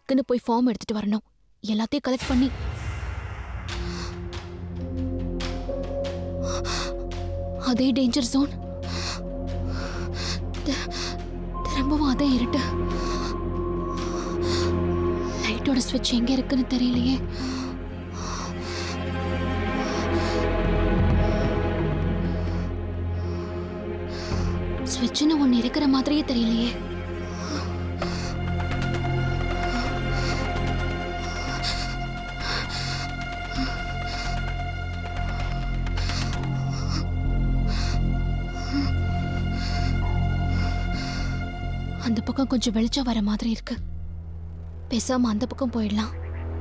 இருக்குன்னு போய் ஃபார்ம் எடுத்துட்டு வரணும் எல்லாத்தையும் கலெக்ட் பண்ணி அதே டேஞ்சர் ஜோன் திரும்பவும் அதே இருட்டு லைட்டோட ஸ்விட்ச் எங்க இருக்குன்னு தெரியலையே ஸ்விட்ச்னு ஒன்று இருக்கிற மாதிரியே தெரியலையே அந்த பக்கம் கொஞ்சம் வெளிச்சம் வர மாதிரி இருக்கு பேசாம அந்த பக்கம் போயிடலாம்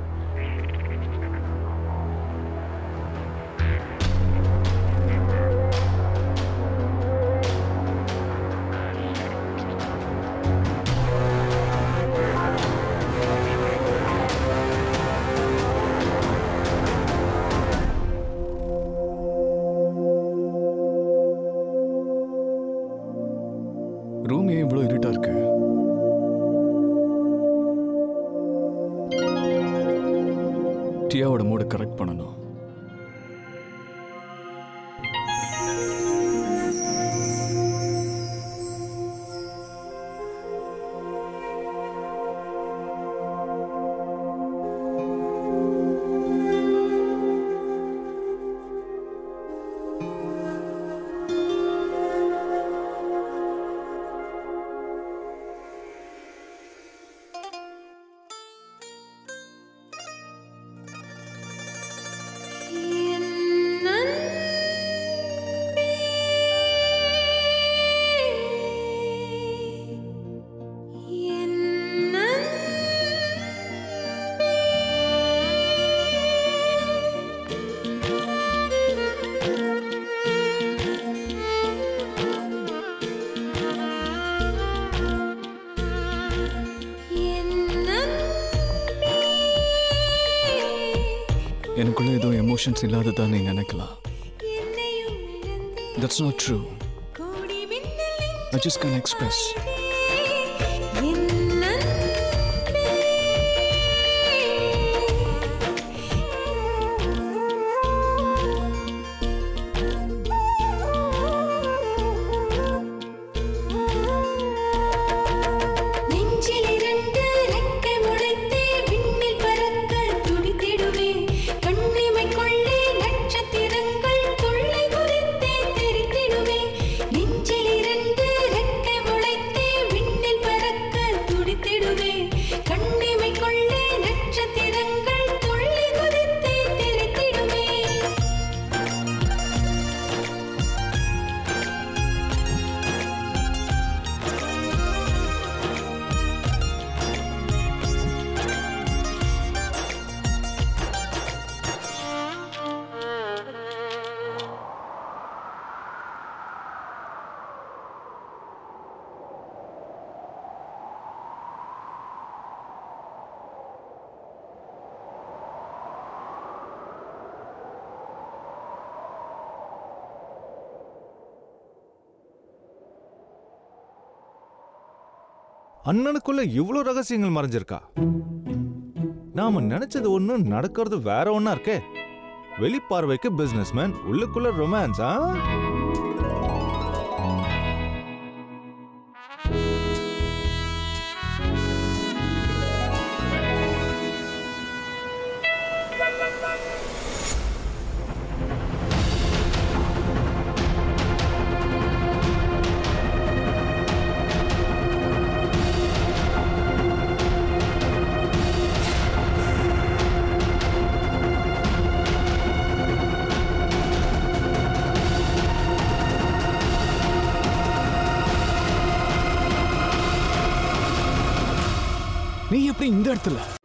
ரூம் ஏன் இவ்வளோ இருட்டா இருக்கு டியாவோட மூட கரெக்ட் பண்ணணும் எனக்குள்ள ஏதோ எமோஷன்ஸ் இல்லாததா நீ நினைக்கலாம் that's not true I just can express நெஞ்சிலிரண்டு ரெக்கை முளைத்தே விண்ணில் பறக்க துடித்திடுவே கண்ணிமைக்குள்ளே நட்சத்திரங்கள் துள்ளை குறித்தே தெரித்திடுவே நெஞ்சிலிரண்டு ரெக்கை முளைத்தே விண்ணில் பறக்க துடித்திடுவே கண்ணிமைக்குள்ளே நட்சத்திரங்கள் துள்ளை குறித்தே தெரித்திடுவே அண்ணனுக்குள்ள இவ்வளவு ரகசியங்கள் மறைஞ்சிருக்கா நாம நினைச்சது ஒண்ணு நடக்கிறது வேற ஒண்ணா இருக்கே வெளிப்பார்வைக்கு பிசினஸ்மேன் உள்ளுக்குள்ள ரொமான்ஸ் ஆ நீ எப்படி இந்த இடத்துல